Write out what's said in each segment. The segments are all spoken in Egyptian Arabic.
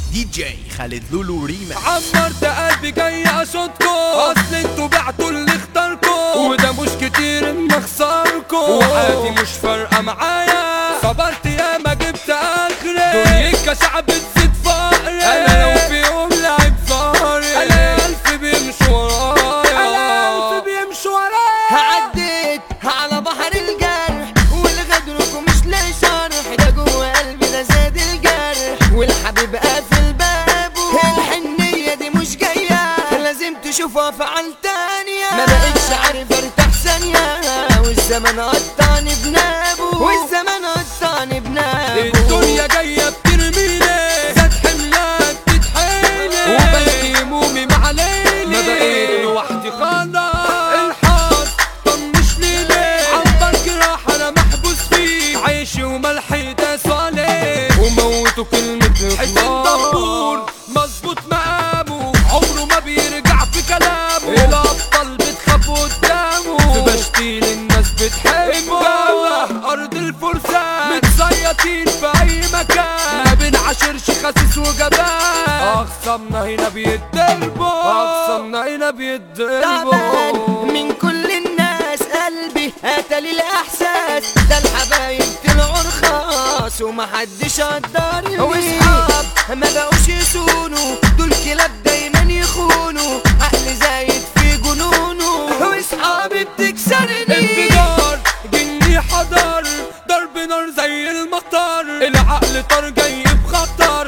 دي جي خالد لولو ريما عمرت قلبي جاي اصدكم اصل انتوا بعتوا اللي اختاركم وده مش كتير ان اخسركم وعادي مش فارقه معايا صبرت يا ما جبت اخري دنيا شعب تزيد فقري انا لو في يوم لعب فاري انا الف بيمشوا ورايا انا الف بيمشوا ورايا عديت على بحر الجرح والغدركم مش لاقي شرح ده جوه قلبي ده زاد الجرح والحبيب قافل بابه الحنية دي مش جاية لازم تشوفها فعل تانية ما بقتش عارف ارتاح ثانية والزمن قطعني بنابه والزمن قطعني بنابه الدنيا جاية بترميني زاد حملات تتحيلي وبلكي همومي مع ليلي ما بقيت لوحدي خلاص الحظ طنش ليلي عنبر جراح انا محبوس فيه عيشي وملحي داس عليه وموتوا كلمة حسين دبور مظبوط مقامه عمره ما بيرجع في كلامه الابطال بتخاف قدامه في بشتيل الناس بتحبه ارض الفرسان متزيطين في اي مكان ما بنعاشرش خسيس وجبان اخصمنا هنا بيتضربوا اخصمنا هنا بيتضربوا تعبان من كل الناس قلبي قتل الاحساس ده الحبايب طلعوا رخاص ومحدش قدرني واصحاب ما بقوش يسونوا دول كلاب دايما يخونوا عقل زايد في جنونه واصحابي بتكسرني انفجار جني حضر ضرب نار زي المطر العقل طار جاي بخطر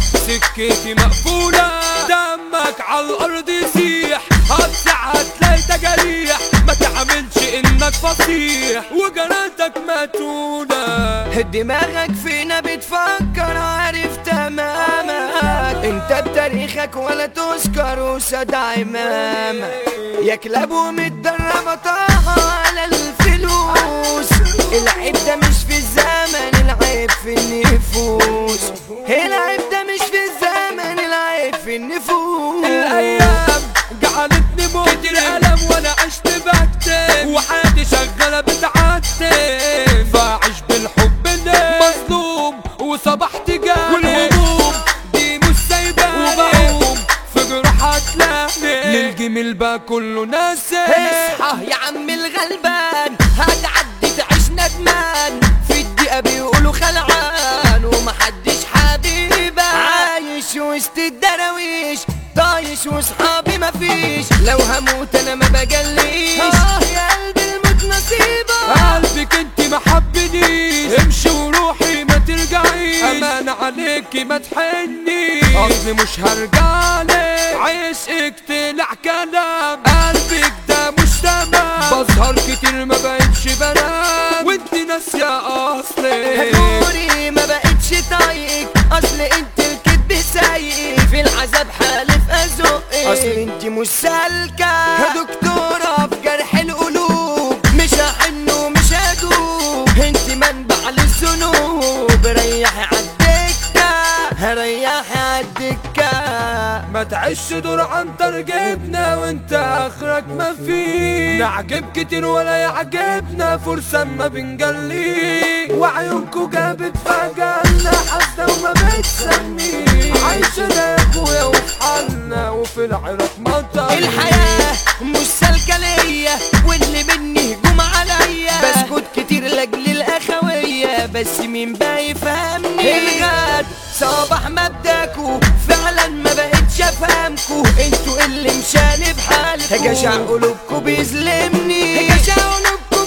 سكتي مقفولة دمك على الأرض يسيح هتسع هتلاقي تجاريح ما تعملش إنك فصيح وجراتك ماتونة دماغك فينا بتفكر عارف تمامك انت بتاريخك ولا تذكر وسد عمامك يا كلاب ومتدربة طاقة على الفلوس العيب ده مش في الزمن العيب في النفوس العيب ده مش في الزمن العيب في النفوس الأيام جعلتني كتير ألم وأنا عشت بكتب وحياتي شغالة بتعتب فاعش بالحب ده مظلوم وصبحت جانب والهموم دي مش سايباني وبقوم في جروح هتلاقي للجميل بقى كله ناسي اصحى يا عم الغلبان هتعدي تعيش ندمان في الدقيقة بيقولوا خلعان ومحدش حبيبك عايش وسط الدراويش طايش وصحابي مفيش لو هموت انا ما بجليش اه يا قلبي الموت نصيبك قلبك انت ما حبنيش امشي وروحي ما ترجعيش امان عليكي ما تحني اصلي مش هرجعلك عشقك طلع كلام قلبك ده مش تمام بظهر كتير ما بقتش بنام وانت ناسية اصلي نوري ما بقتش طايقك اصل انت الكدب سايق في العذاب حالف ازقك اصل انت مش سالكه دكتوره في جرح القلوب مش هحن ومش هدوب انت منبع للذنوب ريحي عالدكه ريحي عالدكه ما تعيش دور عنتر جبنا وانت اخرك ما في نعجب كتير ولا يعجبنا فرصة ما بنجلي وعيونكو جابت فجأة حاسة وما بتسمي عايشة يا اخويا وفي حالنا وفي العراق مطر الحياة مش سالكة ليا واللي مني هجوم عليا بسكت كتير لاجل الاخوية بس مين بقى يفهمني الغد صباح مبداكو فعلا ما بقتش افهمكو انتوا اللي مشاني بحالكو جشع قلوبكو بيظلمني جشع قلوبكو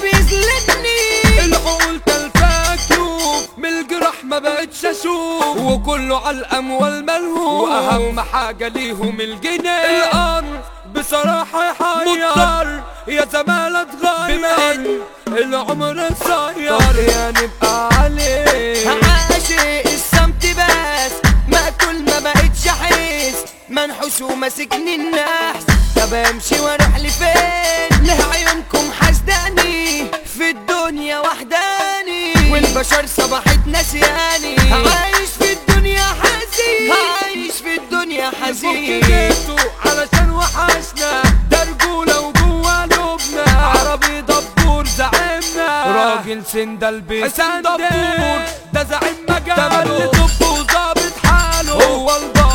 بيظلمني العقول تلفاك يوم من الجرح ما بقتش اشوف وكله على الاموال ملهوف واهم حاجه ليهم الجنيه الامر بصراحه يحير مضطر يا زمان اتغير العمر قصير يا نبقى عليه عاشق الصمت بس ما كل ما بقتش احس منحوس وماسكني النحس طب امشي واروح لفين له عيونكم حسداني في الدنيا وحداني والبشر صبحت نسياني عايش في الدنيا حزين عايش في الدنيا حزين جيتوا علشان وحشنا ده رجولة وجوه لبنا عربي دبور زعيمنا راجل سندل بسندل دبور ده زعيم مجال ده ملي طب وظابط حاله هو البابا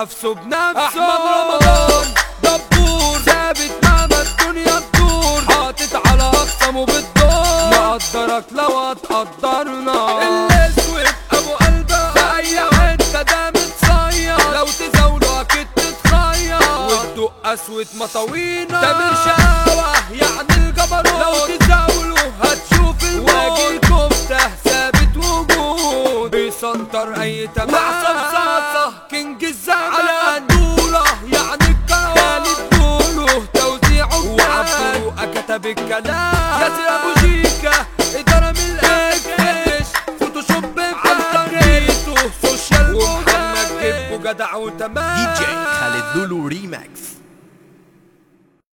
نفسه بنفسه احمد رمضان دبور ثابت مهما الدنيا تدور حاطط على اقسامه بالدور نقدرك لو هتقدرنا الاسود ابو قلبه في اي حته ده متصير لو تزاوله اكيد تتخير والدق اسود مطاوينا تامر شقاوة يعني الجبروت لو تزاوله هتشوف الموت كفته ثابت وجود بيسنطر اي تمام واحسن صاصة كينج الزمان على الدولة يعني الكروان خالد دوله توزيعه وعبدوقة كتب الكلام ياسر ابو شيكا ادارة من الاكس فوتوشوب بفلتريته سوشيال ومحمد جيبه جدع وتمام دي جي خالد لولو ريماكس